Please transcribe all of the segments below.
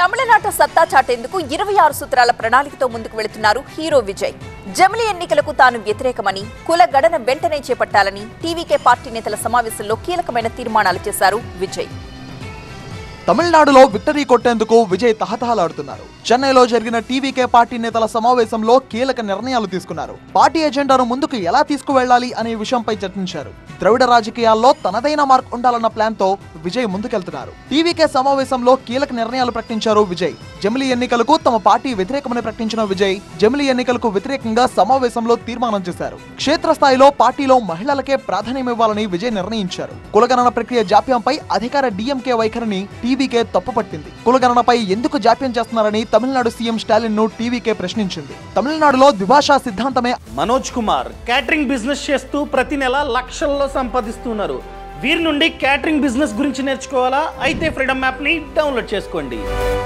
తమిళనాట సత్తా చాటేందుకు ఇరవై ఆరు సూత్రాల ప్రణాళికతో ముందుకు వెళుతున్నారు హీరో విజయ్ జమిలీ ఎన్నికలకు తాను వ్యతిరేకమని కుల గణన వెంటనే చేపట్టాలని టీవీకే పార్టీ నేతల సమావేశంలో కీలకమైన తీర్మానాలు చేశారు విజయ్ తమిళనాడులో విక్టరీ కొట్టేందుకు విజయ్ తహతహలాడుతున్నారు చెన్నైలో జరిగిన టీవీకే పార్టీ నేతల సమావేశంలో కీలక నిర్ణయాలు తీసుకున్నారు పార్టీ ఎజెండాను ముందుకు ఎలా తీసుకువెళ్లాలి అనే విషయంపై చర్చించారు ద్రవిడ రాజకీయాల్లో తనదైన మార్క్ ఉండాలన్న ప్లాన్ తో విజయ్ ముందుకెళ్తున్నారు టీవీకే సమావేశంలో కీలక నిర్ణయాలు ప్రకటించారు విజయ్ జమిలీ ఎన్నికలకు తమ పార్టీ వ్యతిరేకమని ప్రకటించిన విజయ్ జమిలీ ఎన్నికలకు వ్యతిరేకంగా సమావేశంలో తీర్మానం చేశారు క్షేత్రస్థాయిలో పార్టీలో మహిళలకే ప్రాధాన్యమివ్వాలని విజయ్ నిర్ణయించారు కులగణన ప్రక్రియ జాప్యంపై అధికార డిఎంకే వైఖరిని టీవీకే తప్పుపట్టింది కులగణనపై ఎందుకు జాప్యం చేస్తున్నారని తమిళనాడు సీఎం స్టాలిన్ ను టీవీకే ప్రశ్నించింది తమిళనాడులో ద్విభాషా సిద్ధాంతమే మనోజ్ కుమార్ క్యాటరింగ్ బిజినెస్ చేస్తూ ప్రతి నెల లక్షల్లో సంపాదిస్తున్నారు వీరి నుండి క్యాటరింగ్ బిజినెస్ గురించి నేర్చుకోవాలా అయితే ఫ్రీడమ్ యాప్ని డౌన్లోడ్ చేసుకోండి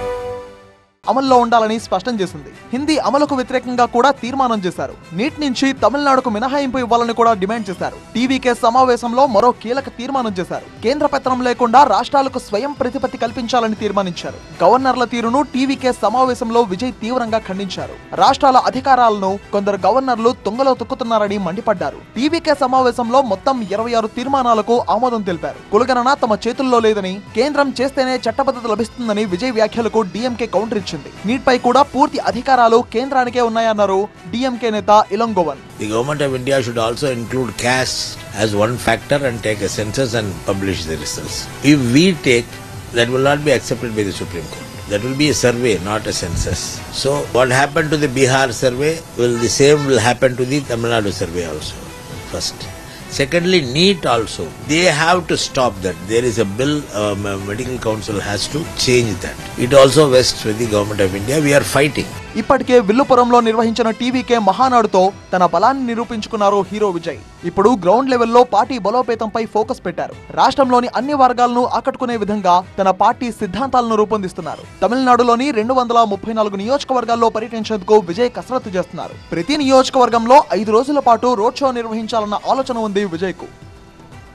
అమల్లో ఉండాలని స్పష్టం చేసింది హిందీ అమలుకు వ్యతిరేకంగా కూడా తీర్మానం చేశారు నీట్ నుంచి తమిళనాడుకు మినహాయింపు ఇవ్వాలని కూడా డిమాండ్ చేశారు టీవీకే సమావేశంలో మరో కీలక తీర్మానం చేశారు కేంద్ర పెత్తనం లేకుండా రాష్ట్రాలకు స్వయం ప్రతిపత్తి కల్పించాలని తీర్మానించారు గవర్నర్ల తీరును టీవీకే సమావేశంలో విజయ్ తీవ్రంగా ఖండించారు రాష్ట్రాల అధికారాలను కొందరు గవర్నర్లు తుంగలో తొక్కుతున్నారని మండిపడ్డారు టీవీకే సమావేశంలో మొత్తం ఇరవై ఆరు తీర్మానాలకు ఆమోదం తెలిపారు కులగణన తమ చేతుల్లో లేదని కేంద్రం చేస్తేనే చట్టబద్ధత లభిస్తుందని విజయ్ వ్యాఖ్యలకు డీఎంకే కౌంటర్ ఇచ్చింది నీట్పై కూడా పూర్తి అధికారాలు కేంద్రానికే ఉన్నాయన్నారు డీఎంకే నేత Ilangovan The government of India should also include caste as one factor and take a census and publish the results. If we take, that will not be accepted by the Supreme Court. That will be a survey, not a census. So, what happened to the Bihar survey will the same will happen to the Tamil Nadu survey also. First. Secondly, NEET also. They have to stop that. There is a bill, um, uh, medical council has to change that. It also vests with the government of India. We are fighting. ఇప్పటికే విల్లుపురంలో నిర్వహించిన TVK మహానాడుతో తన బలాన్ని నిరూపించుకున్నారు hero Vijay ఇప్పుడు ground లెవెల్లో party బలోపేతంపై focus పెట్టారు రాష్ట్రంలోని అన్ని వర్గాలను ఆకట్టుకునే విధంగా తన పార్టీ సిద్ధాంతాలను రూపొందిస్తున్నారు తమిళనాడులోని రెండు వందల ముప్పై నాలుగు నియోజకవర్గాల్లో పర్యటించేందుకు విజయ్ కసరత్తు చేస్తున్నారు ప్రతి నియోజకవర్గంలో ఐదు రోజుల పాటు రోడ్ షో నిర్వహించాలన్న ఆలోచన ఉంది విజయ్ కు